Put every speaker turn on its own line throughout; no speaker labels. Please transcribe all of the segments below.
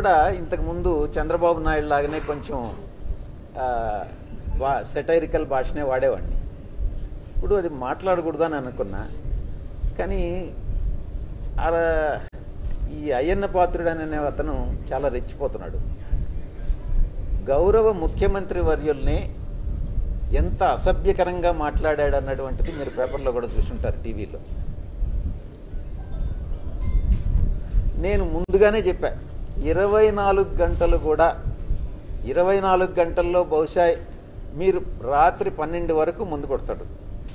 కూడా ఇంతకు ముందు చంద్రబాబు నాయుడు లాగానే కొంచెం ఆ, వా సెటైరికల్ భాషనే వాడేవాడిని ఇప్పుడు అది మాట్లాడకూడదు అని అనుకున్నా కానీ ఆడ ఈ అయ్యన్న పాత్రుడు అనే అతను చాలా రెచ్చిపోతున్నాడు గౌరవ ముఖ్యమంత్రి వర్యుల్ని ఎంత అసభ్యకరంగా మాట్లాడాడు అన్నటువంటిది మీరు పేపర్లో కూడా చూసుంటారు టీవీలో నేను ముందుగానే చెప్పా ఇరవై నాలుగు గంటలు కూడా ఇరవై నాలుగు గంటల్లో బహుశా మీరు రాత్రి పన్నెండు వరకు ముందు కొడతాడు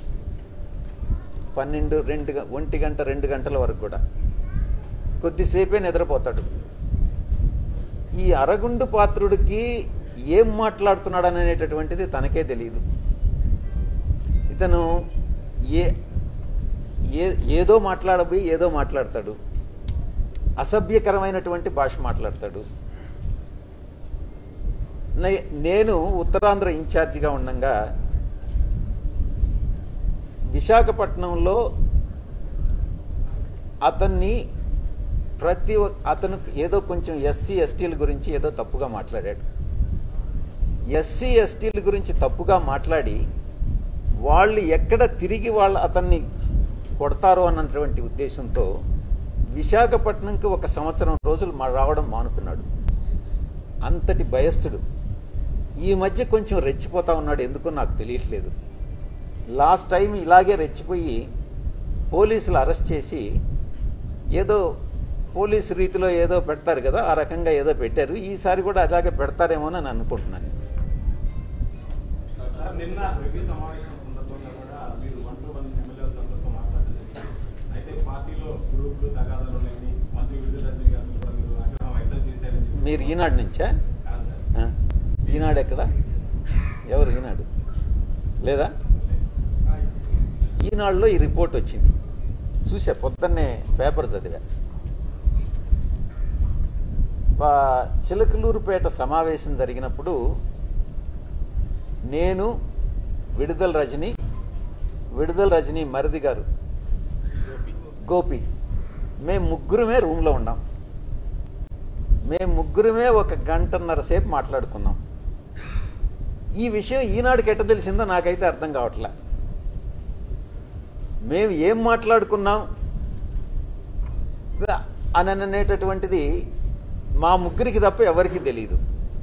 పన్నెండు రెండు గ- ఒంటి గంట రెండు గంటల వరకు కూడా కొద్దిసేపే నిద్రపోతాడు ఈ అరగుండు పాత్రుడికి ఏం మాట్లాడుతున్నాడు అనేటటువంటిది తనకే తెలియదు ఇతను ఏ ఏ ఏదో మాట్లాడబోయి ఏదో మాట్లాడతాడు అసభ్యకరమైనటువంటి భాష మాట్లాడతాడు నే- నేను ఉత్తరాంధ్ర ఇన్ఛార్జిగా ఉండగా విశాఖపట్నంలో అతన్ని ప్రతి ఒ- అతను ఏదో కొంచెం ఎస్సీ ఎస్టీల గురించి ఏదో తప్పుగా మాట్లాడాడు ఎస్సీ ఎస్టీల గురించి తప్పుగా మాట్లాడి వాళ్ళు ఎక్కడ తిరిగి వాళ్ళు అతన్ని కొడతారో అన్నటువంటి ఉద్దేశంతో విశాఖపట్నంకి ఒక సంవత్సరం రోజులు మా రావడం మానుకున్నాడు అంతటి భయస్థుడు ఈ మధ్య కొంచెం రెచ్చిపోతా ఉన్నాడు ఎందుకో నాకు తెలియట్లేదు లాస్ట్ టైం ఇలాగే రెచ్చిపోయి పోలీసులు అరెస్ట్ చేసి ఏదో పోలీసు రీతిలో ఏదో పెడతారు కదా ఆ రకంగా ఏదో పెట్టారు ఈసారి కూడా అలాగే పెడతారేమో అని అనుకుంటున్నాను
సార్ నిన్న రివ్యూ సమావేశం సందర్భంగా కూడా మీరు వన్ టు వన్ ఎమ్మెల్యేలందరితో మాట్లాడలేదు అయితే పార్టీలో గ్రూపులు తగాదాలు ఉన్నాయి మంత్రి విడుదల రజనీ గారిని కూడా మీరు ఆగ్రహం వ్యక్తం చేశారని చెప్పి.
మీరు ఈనాడు నుంచా
కాదు సార్
ఆ? ఈనాడు ఎక్కడ ఎవరు ఈనాడు లేదా ఈనాడులో ఈ రిపోర్ట్ వచ్చింది చూసా పొద్దున్నే పేపర్ చదివా వా- చిలకలూరుపేట సమావేశం జరిగినప్పుడు నేను విడుదల రజని విడుదల రజని మరిది గారు గోపి మేము ముగ్గురమే రూమ్లో ఉన్నాం మేము ముగ్గురమే ఒక గంటన్నర సేపు మాట్లాడుకున్నాం ఈ విషయం ఈనాడుకి ఎట్ట తెలిసిందో నాకైతే అర్థం కావట్లే మేము ఏం మాట్లాడుకున్నాం అని అనేటటువంటిది మా ముగ్గురికి తప్ప ఎవరికి తెలియదు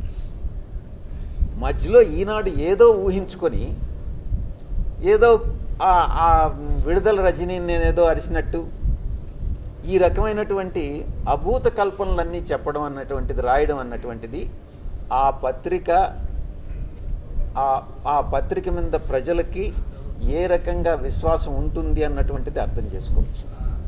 మధ్యలో ఈనాడు ఏదో ఊహించుకొని ఏదో ఆ- ఆ విడుదల రజనీ నేనేదో అరిచినట్టు ఈ రకమైనటువంటి అభూత కల్పనలన్నీ చెప్పడం అన్నటువంటిది రాయడం అన్నటువంటిది ఆ పత్రిక ఆ- ఆ పత్రిక మీద ప్రజలకి ఏ రకంగా విశ్వాసం ఉంటుంది అన్నటువంటిది అర్థం చేసుకోవచ్చు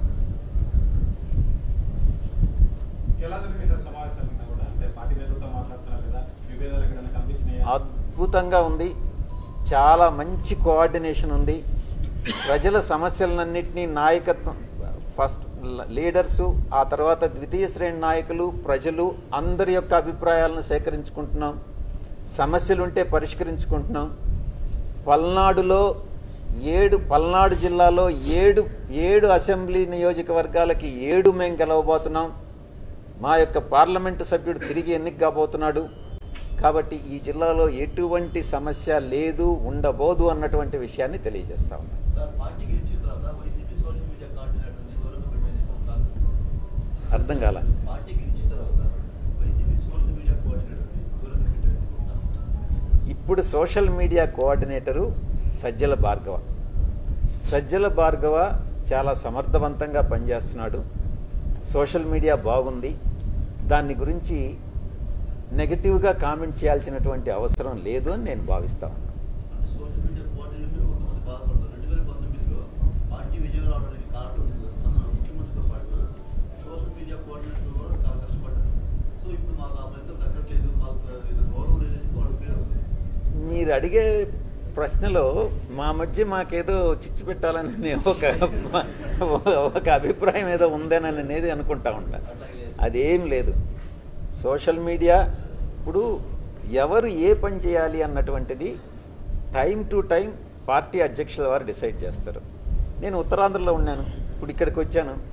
ఎలా జరిగింది సార్ సమావేశాలంతా కూడా అంటే పార్టీ నేతలతో మాట్లాడుతున్నారు కదా విభేదాలు ఎక్కడైనా కనిపించినాయా
అద్భుతంగా ఉంది చాలా మంచి కోఆర్డినేషన్ ఉంది ప్రజల సమస్యలన్నింటినీ నాయకత్వం ఫస్ట్ లీడర్సు ఆ తర్వాత ద్వితీయ శ్రేణి నాయకులు ప్రజలు అందరి యొక్క అభిప్రాయాలను సేకరించుకుంటున్నాం సమస్యలుంటే పరిష్కరించుకుంటున్నాం పల్నాడులో ఏడు పల్నాడు జిల్లాలో ఏడు ఏడు అసెంబ్లీ నియోజకవర్గాలకి ఏడు మేము గెలవబోతున్నాం మా యొక్క పార్లమెంటు సభ్యుడు తిరిగి ఎన్నిక కాబోతున్నాడు కాబట్టి ఈ జిల్లాలో ఎటువంటి సమస్య లేదు ఉండబోదు అన్నటువంటి విషయాన్ని తెలియజేస్తా ఉన్నాం
సార్ పార్టీకి ఇచ్చిన తర్వాత వైసీపీ సోషల్ మీడియా కోఆర్డినేటర్ని దూరంగా పెట్టేది సార్
అర్థం కాల
పార్టీకి ఇచ్చిన తర్వాత వైసీపీ సోషల్ మీడియా కోఆర్డినేటర్ని దూరంగా పెట్టేది
ఇప్పుడు social media coordinator Sajjala Bhargava Sajjala Bhargava చాలా సమర్థవంతంగా పనిచేస్తున్నాడు సోషల్ మీడియా బాగుంది దాన్ని గురించి నెగటివ్గా కామెంట్ చేయాల్సినటువంటి అవసరం లేదు అని నేను భావిస్తా ఉన్నాను
అంటే సోషల్ మీడియా కోఆర్డినేటర్ కొంతమంది బాధపడతారు రెండు వేల పంతొమ్మిదిలో పార్టీ విజయం రావడానికి కారణం మన ముఖ్యమంత్రితో పాటు సోషల్ మీడియా కోఆర్డినేటర్ కూడా చాలా కష్టపడ్డారు సో ఇప్పుడు మాకు ఆ ఫలితం దక్కట్లేదు మాకు ఏదో గౌరవం లేదని వాళ్ళు ఫీల్ అవుతుంది
మీరు అడిగే ప్రశ్నలో మా మధ్య మాకేదో చిచ్చు పెట్టాలని ఒక ఒక అభిప్రాయం ఏదో ఉందేనని అనేది అనుకుంటా ఉంటా అదేం లేదు సోషల్ మీడియా ఇప్పుడు ఎవరు ఏ పని చేయాలి అన్నటువంటిది టైం టు టైం పార్టీ అధ్యక్షుల వారు డిసైడ్ చేస్తారు నేను ఉత్తరాంధ్రలో ఉన్నాను ఇప్పుడు ఇక్కడికి వచ్చాను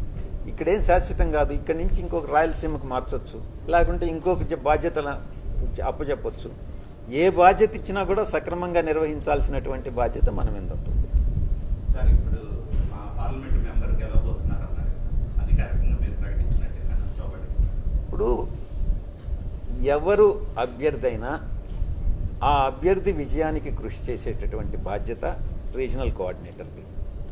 ఇక్కడేం శాశ్వతం కాదు ఇక్కడి నుంచి ఇంకొక రాయలసీమకు మార్చొచ్చు లేకుంటే ఇంకొక జ- బాధ్యతల అప్పచెప్పొచ్చు ఏ బాధ్యత ఇచ్చినా కూడా సక్రమంగా నిర్వహించాల్సినటువంటి బాధ్యత మన మీద ఉంటుంది
సార్ ఇప్పుడు మా పార్లమెంట్ మెంబర్ గెలవబోతున్నారు అన్నారు అధికారికంగా మీరు ప్రకటించినట్టే కనష్టపడి
ఇప్పుడు ఎవరు అభ్యర్థి అయినా ఆ అభ్యర్థి విజయానికి కృషి చేసేటటువంటి బాధ్యత రీజనల్ కోఆర్డినేటర్ది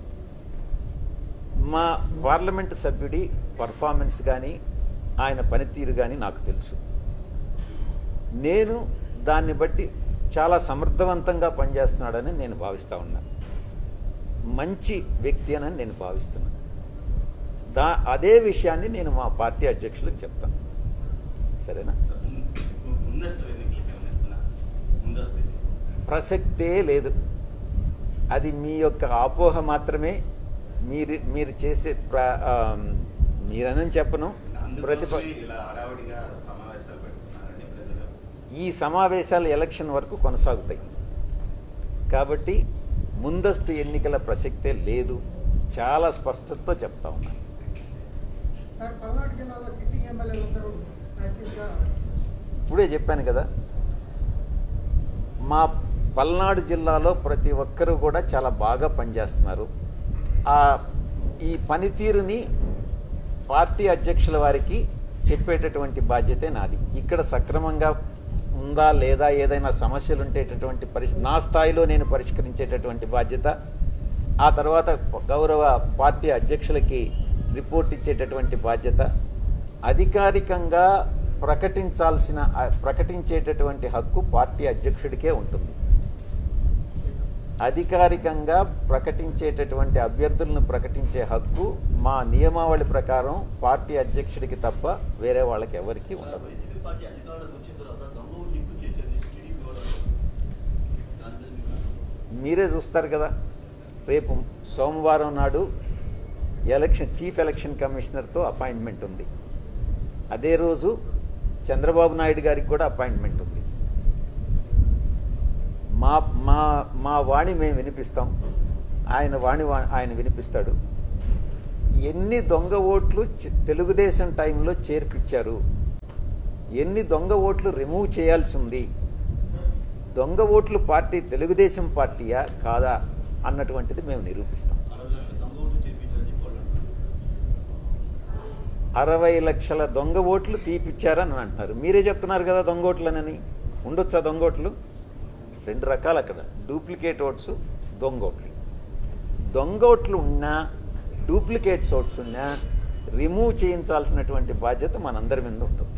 మా పార్లమెంటు సభ్యుడి పర్ఫార్మెన్స్ కానీ ఆయన పనితీరు కానీ నాకు తెలుసు నేను దాన్ని బట్టి చాలా సమర్థవంతంగా పనిచేస్తున్నాడని నేను భావిస్తూ ఉన్నా మంచి వ్యక్తి అని నేను భావిస్తున్నాను దా అదే విషయాన్ని నేను మా పార్టీ అధ్యక్షులకు చెప్తాను సరేనా
సార్ ము- ముందస్తు ఎన్నికలకి ఏమైనా ఇస్తున్నారు ముందస్తు ఎన్నికలు.
ప్రసక్తే లేదు అది మీ యొక్క అపోహ మాత్రమే మీరు మీరు చేసే ప్ర ఆ, మీరనని చెప్పను ప్రతిప
అందుకోసమే ఇలా హడావుడిగా సమావేశాలు పెడుతున్నారని ప్రజలు
ఈ సమావేశాలు ఎలక్షన్ వరకు కొనసాగుతాయి కాబట్టి ముందస్తు ఎన్నికల ప్రసక్తే లేదు చాలా స్పష్టతతో చెప్తా ఉన్నాను
సార్ పల్నాడు జిల్లాలో సిట్టింగ్ ఎమ్మెల్యేలు అందరూ యాక్టివ్గా
ఇప్పుడే చెప్పాను కదా మా పల్నాడు జిల్లాలో ప్రతి ఒక్కరూ కూడా చాలా బాగా పనిచేస్తున్నారు ఆ ఈ పనితీరుని పార్టీ అధ్యక్షుల వారికి చెప్పేటటువంటి బాధ్యతే నాది ఇక్కడ సక్రమంగా ఉందా లేదా ఏదైనా సమస్యలు ఉండేటటువంటి పరిష్ నా స్థాయిలో నేను పరిష్కరించేటటువంటి బాధ్యత ఆ తర్వాత గౌరవ పార్టీ అధ్యక్షులకి రిపోర్ట్ ఇచ్చేటటువంటి బాధ్యత అధికారికంగా ప్రకటించాల్సిన ఆ ప్రకటించేటటువంటి హక్కు పార్టీ అధ్యక్షుడికే ఉంటుంది అధికారికంగా ప్రకటించేటటువంటి అభ్యర్థులను ప్రకటించే హక్కు మా నియమావళి ప్రకారం పార్టీ అధ్యక్షుడికి తప్ప వేరే వాళ్ళకి ఎవరికీ ఉండదు
వైసీపీ పార్టీ అధికారంలోకి వచ్చిన తర్వాత దొంగ లింకు చేసేది టీడీపీ వాళ్ళు దాని మీద మీకు
మీరే చూస్తారు కదా రేపు సోమవారం నాడు ఎలక్షన్ చీఫ్ ఎలక్షన్ కమిషనర్తో అపాయింట్మెంట్ ఉంది అదే రోజు చంద్రబాబు నాయుడు గారికి కూడా అపాయింట్మెంట్ ఉంది మా మా మా వాణి మేము వినిపిస్తాం ఆయన వాణి వా- ఆయన వినిపిస్తాడు ఎన్ని దొంగ ఓట్లు చ- తెలుగుదేశం టైంలో చేర్పిచ్చారు ఎన్ని దొంగ ఓట్లు రిమూవ్ చేయాల్సి ఉంది దొంగ ఓట్లు పార్టీ తెలుగుదేశం పార్టీయా కాదా అన్నటువంటిది మేము నిరూపిస్తాం
అరవై లక్షల దొంగ ఓట్లు చేర్పించారని చెప్పి వాళ్ళు అంటున్నారు
అరవై లక్షల దొంగ ఓట్లు తీపిచ్చారని అంటున్నారు మీరే చెప్తున్నారు కదా దొంగ ఓట్లనని ఉండొచ్చా దొంగ ఓట్లు రెండు రకాలు అక్కడ డూప్లికేట్ ఓట్స్ దొంగ ఓట్లు దొంగ ఓట్లు ఉన్నా డూప్లికేట్స్ ఓట్స్ ఉన్నా రిమూవ్ చేయించాల్సినటువంటి బాధ్యత మనందరి మీద ఉంటుంది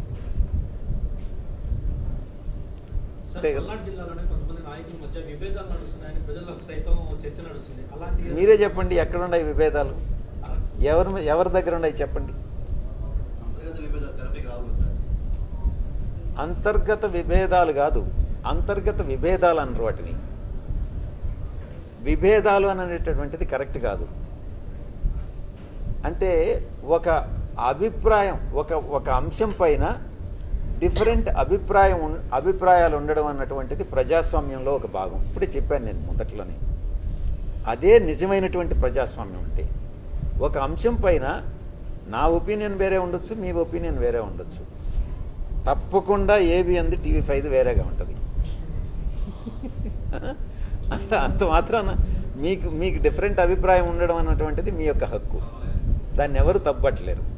సార్,
అంతే కదా?
పల్నాడు జిల్లాలోనే కొంతమంది నాయకుల మధ్య విభేదాలు నడుస్తున్నాయని ప్రజలకు సైతం చర్చ నడుస్తుంది అలాంటి
మీరే చెప్పండి ఎక్కడున్నాయి విభేదాలు ఎవరి మీ- ఎవరి దగ్గర ఉన్నాయి చెప్పండి
అంతర్గత విభేదాలు తెరపైకి రావు కదా సార్
అంతర్గత విభేదాలు కాదు అంతర్గత విభేదాలు అన్నారు వాటిని విభేదాలు అని అనేటటువంటిది కరెక్ట్ కాదు అంటే ఒక అభిప్రాయం ఒక ఒక అంశం పైన డిఫరెంట్ అభిప్రాయం ఉన్- అభిప్రాయాలు ఉండడం అన్నటువంటిది ప్రజాస్వామ్యంలో ఒక భాగం ఇప్పుడే చెప్పాను నేను మొదట్లోనే అదే నిజమైనటువంటి ప్రజాస్వామ్యం అంటే ఒక అంశం పైన నా ఒపీనియన్ వేరే ఉండొచ్చు మీ ఒపీనియన్ వేరే ఉండొచ్చు తప్పకుండా ఏబి అంది టీవీ ఫైవ్ వేరేగా ఉంటుంది అంత అంత మాత్రాన మీకు మీకు డిఫరెంట్ అభిప్రాయం ఉండడం అన్నటువంటిది మీ యొక్క హక్కు దాన్ని ఎవరు తప్పట్లేరు